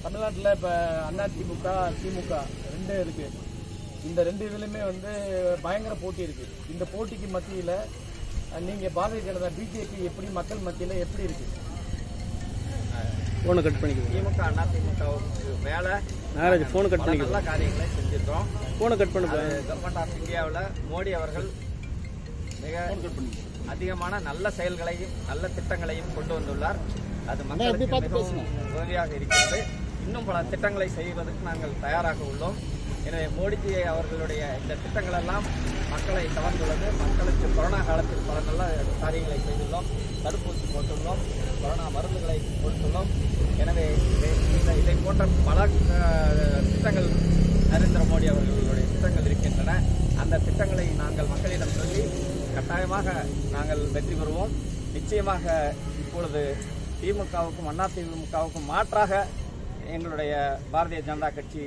தமிழ்நாட்டில் இப்போ அதிமுக திமுக ரெண்டு இருக்கு இந்த ரெண்டு இதுலையுமே வந்து பயங்கர போட்டி இருக்கு இந்த போட்டிக்கு மத்தியில் நீங்க பாரதிய ஜனதா பிஜேபி எப்படி மக்கள் மத்தியில் எப்படி இருக்கு ஃபோனை கட் பண்ணிக்குவோம் திமுக அண்ணா திமுகவுக்கு மேல நாகராஜ் ஃபோனை கட் பல பண்ணிக்குவோம் நல்ல காரியங்களை செஞ்சிருக்கோம் ஃபோனை கட் பண்ணுப்பா கவர்மெண்ட் ஆஃப் இந்தியாவில் மோடி அவர்கள் மிக அதிகமான நல்ல செயல்களையும் நல்ல திட்டங்களையும் கொண்டு வந்துள்ளார் அது மக்களுக்கு மிகவும் உதவியாக இருக்கிறது இன்னும் பல திட்டங்களை செய்வதற்கு நாங்கள் தயாராக உள்ளோம் எனவே மோடிஜி அவர்களுடைய இந்த திட்டங்கள் எல்லாம் மக்களை கவர்ந்துள்ளது மக்களுக்கு கொரோனா காலத்தில் பல நல்ல காரியங்களை செய்துள்ளோம் தடுப்பூசி போட்டுள்ளோம் கொரோனா மருந்துகளை கொடுத்துள்ளோம் எனவே இதை இந்த- இதை போன்ற பல அஹ், திட்டங்கள் நரேந்திர மோடி அவர்களுடைய திட்டங்கள் இருக்கின்றன அந்த திட்டங்களை நாங்கள் மக்களிடம் சொல்லி கட்டாயமாக நாங்கள் வெற்றி பெறுவோம் நிச்சயமாக இப்பொழுது திமுகவுக்கும் அண்ணா திமுகவுக்கும் மாற்றாக எங்களுடைய பாரதிய ஜனதா கட்சி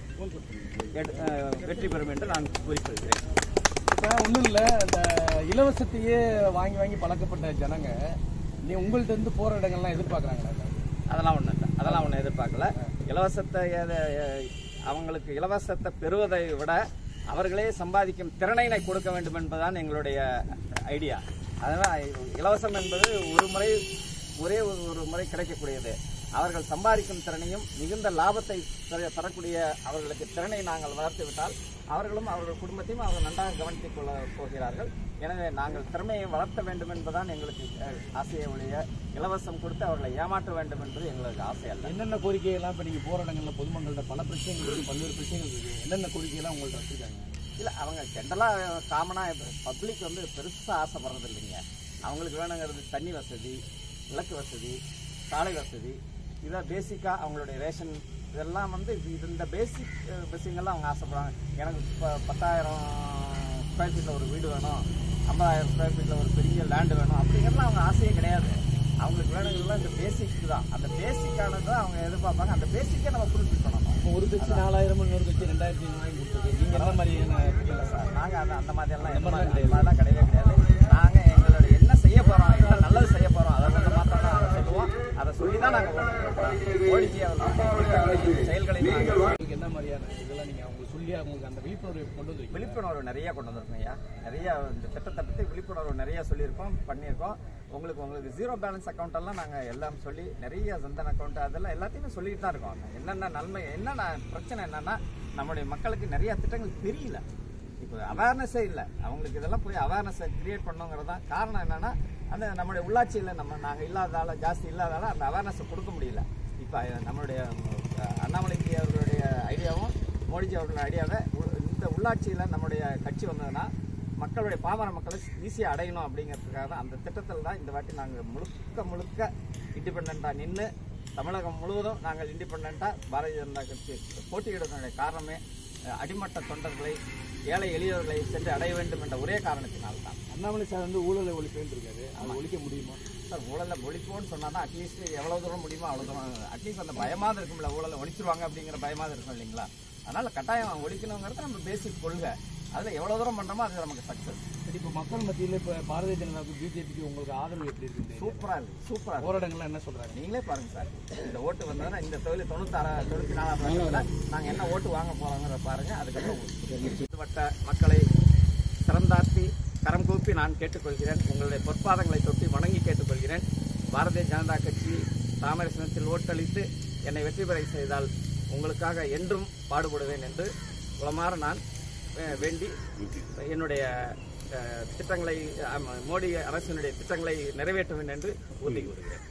எடு- அஹ், வெற்றி பெறும் என்று நான் குறிப்பிடுகிறேன் இப்போ ஒன்றும் இல்லை இந்த இலவசத்தையே வாங்கி வாங்கி பழக்கப்பட்ட ஜனங்க நீ உங்கள்ட்ட இருந்து போற இடங்கள்லாம் எதிர்பார்க்குறாங்களா அதெல்லாம் ஒன்றும் இல்லை அதெல்லாம் ஒன்றும் எதிர்பார்க்கல இலவசத்தை எத- எ- அவங்களுக்கு இலவசத்தை பெறுவதை விட அவர்களே சம்பாதிக்கும் திறனை கொடுக்க வேண்டும் என்பதுதான் எங்களுடைய ஐடியா அதனால் இலவசம் என்பது ஒரு முறை ஒரே ஒரு ஒரு முறை கிடைக்கக்கூடியது அவர்கள் சம்பாதிக்கும் திறனையும் மிகுந்த லாபத்தை தர- தரக்கூடிய அவர்களுக்கு திறனை நாங்கள் வளர்த்து விட்டால் அவர்களும் அவர்கள் குடும்பத்தையும் அவர்கள் நன்றாக கவனித்துக் கொள்ள போகிறார்கள் எனவே நாங்கள் திறமையை வளர்த்த வேண்டும் என்பதுதான் எங்களுக்கு அஹ், ஆசையை ஒழிய இலவசம் கொடுத்து அவர்களை ஏமாற்ற வேண்டும் என்பது எங்களுக்கு ஆசை அல்ல என்னென்ன கோரிக்கையெல்லாம் இப்போ நீங்கள் போகிற இடங்கள்ல பொதுமக்கள்கிட்ட பல பிரச்சனைகள் இருக்கு பல்வேறு பிரச்சனைகள் இருக்கு என்னென்ன கோரிக்கையெல்லாம் உங்கள்ட்ட வச்சிருக்காங்க இல்லை அவங்க ஜென்ரலாக காமனாக பப்ளிக் வந்து பெருசாக ஆசைப்படுறது இல்லைங்க அவங்களுக்கு வேணுங்கிறது தண்ணி வசதி விளக்கு வசதி சாலை வசதி இதான் பேசிக்காக அவங்களுடைய ரேஷன் இதெல்லாம் வந்து இது இந்த பேசிக் விஷயங்கள்லாம் அவங்க ஆசைப்படுறாங்க எனக்கு இப்போ பத்தாயிரம் ஸ்கொயர் ஃபீட்டில் ஒரு வீடு வேணும் ஐம்பதாயிரம் ஸ்கொயர் ஃபீட்டில் ஒரு பெரிய லேண்டு வேணும் அப்படிங்கிறதுலாம் அவங்க ஆசையே கிடையாது அவங்களுக்கு வேணுங்கிறதுலாம் இந்த பேசிக் தான் அந்த பேசிக்கானது தான் அவங்க எதிர்பார்ப்பாங்க அந்த பேசிக்கை நம்ம ஃபுல்ஃபில் பண்ணணும் இப்போ ஒரு கட்சி நாலாயிரம் இன்னொரு கட்சி ரெண்டாயிரத்தி ஐநூறு வாங்கி கொடுத்துருக்கு நீங்கள் என்ன மாதிரியான இல்ல சார் நாங்க அந்த அந்த மாதிரி எல்லாம் எந்த மாதிரி அந்த மாதிரிலாம் கிடையவே கிடையாது நாங்க எங்களோட என்ன செய்ய போறோம் என்ன நல்லது செய்ய போறோம் அதை மட்டும் மாத்திரம் தான் நாங்க சொல்லுவோம் அதை சொல்லி தான் நாங்க ஓட்டு மோடிஜி அவர்களுடைய செயல்களை நாங்கள் உங்களுக்கு என்ன மாதிரியான இதெல்லாம் நீங்கள் அவங்களுக்கு சொல்லி அவங்களுக்கு அந்த விழிப்புணர்வை கொண்டு வந்து விழிப்புணர்வு நிறைய கொண்டு வந்திருக்கோம் ஐயா நிறைய இந்த திட்டத்தை பற்றி விழிப்புணர்வு நிறைய சொல்லியிருக்கோம் பண்ணியிருக்கோம் உங்களுக்கு உங்களுக்கு ஜீரோ பேலன்ஸ் அக்கௌண்ட் எல்லாம் நாங்கள் எல்லாம் சொல்லி நிறைய சந்தன் அக்கௌண்ட் அதெல்லாம் எல்லாத்தையுமே சொல்லிட்டு தான் இருக்கோம் என்னென்ன நன்மை என்னென்ன பிரச்சனை என்னன்னா நம்முடைய மக்களுக்கு நிறைய திட்டங்கள் தெரியல இப்போ அவேர்னஸே இல்லை அவங்களுக்கு இதெல்லாம் போய் அவேர்னஸை கிரியேட் பண்ணுங்கிறது தான் காரணம் என்னன்னா அந்த நம்மளுடைய உள்ளாட்சியில் நம்ம நாங்கள் இல்லாததால ஜாஸ்தி இல்லாததால அந்த அவேர்னஸை கொடுக்க முடியல இப்போ நம்மளுடைய அஹ், அண்ணாமலைக்கு அவர்களுடைய ஐடியாவும் மோடிஜி அவர்களுடைய ஐடியாவை உ- இந்த உள்ளாட்சியில் நம்முடைய கட்சி வந்ததுன்னா மக்களுடைய பாமர மக்களை ஈஸியாக அடையணும் அப்படிங்கிறதுக்காக தான் அந்த திட்டத்தில் தான் இந்த வாட்டி நாங்கள் முழுக்க முழுக்க இண்டிபெண்ட்டாக நின்று தமிழகம் முழுவதும் நாங்கள் இண்டிபெண்ட்டாக பாரதிய ஜனதா கட்சி போட்டியிடுவதனுடைய காரணமே அஹ், அடிமட்ட தொண்டர்களை ஏழை எளியவர்களை சென்று அடைய வேண்டும் என்ற ஒரே காரணத்தினால் தான் அண்ணாமலை சார் வந்து ஊழலை ஒழிப்பேன்னு இருக்காரு அதை ஒழிக்க முடியுமா சார் ஊழலை ஒழிப்போம்னு சொன்னா தான் அட்லீஸ்ட் எவ்வளவு தூரம் முடியுமோ அவ்வளவு தூரம் அட்லீஸ்ட் அந்த பயமாவது இருக்கும்ல ஊழலை ஒழிச்சிருவாங்க அப்படிங்கிற பயமாவது இருக்கும் இல்லைங்களா அதனால கட்டாயம் ஒழிக்கணுங்கிறது நம்ம பேசிக் கொள்கை அதில் எவ்வளவு தூரம் பண்றோமோ அது நமக்கு சக்சஸ் சரி இப்போ மக்கள் மத்தியில் இப்போ பாரதிய ஜனதாவுக்கு பிஜேபிக்கு உங்களுக்கு ஆதரவு எப்படி இருக்கு சூப்பரா இருக்கு சூப்பரா இருக்கு போராட்டங்கள்லாம் என்ன சொல்றாங்க நீங்களே பாருங்க சார் இந்த ஓட்டு வந்ததுன்னா இந்த தொழில் தொண்ணூத்தாறு தொண்ணூத்தி நாலாம் வருஷத்துல நாங்க என்ன ஓட்டு வாங்க போறோங்கிறத பாருங்க அதுக்கப்புறம் வட்ட மக்களை சிறந்தார்த்தி கரம் கூப்பி நான் கேட்டுக்கொள்கிறேன் உங்களுடைய பொற்பாதங்களை தொட்டி வணங்கி கேட்டுக்கொள்கிறேன் பாரதிய ஜனதா கட்சி தாமரை சின்னத்தில் ஓட்டளித்து என்னை வெற்றி பெற செய்தால் உங்களுக்காக என்றும் பாடுபடுவேன் என்று உளமாற நான் அஹ், வேண்டி என்னுடைய அஹ், திட்டங்களை ஆமா, மோடி அரசினுடைய திட்டங்களை நிறைவேற்றுவேன் என்று உறுதி கூறுகிறேன்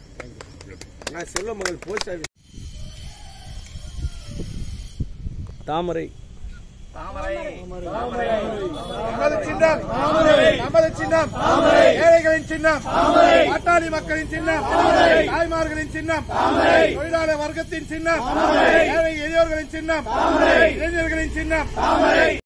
நான் செல்வ மகள் போஸ்ட் ஆஃபீஸ் தாமரை நமது சின்னம் நமது சின்னம் ஏழைகளின் சின்னம் பாட்டாளி மக்களின் சின்னம் தாய்மார்களின் சின்னம் தொழிலாளர் வர்க்கத்தின் சின்னம் ஏழை எளியோர்களின் சின்னம் இளைஞர்களின் சின்னம்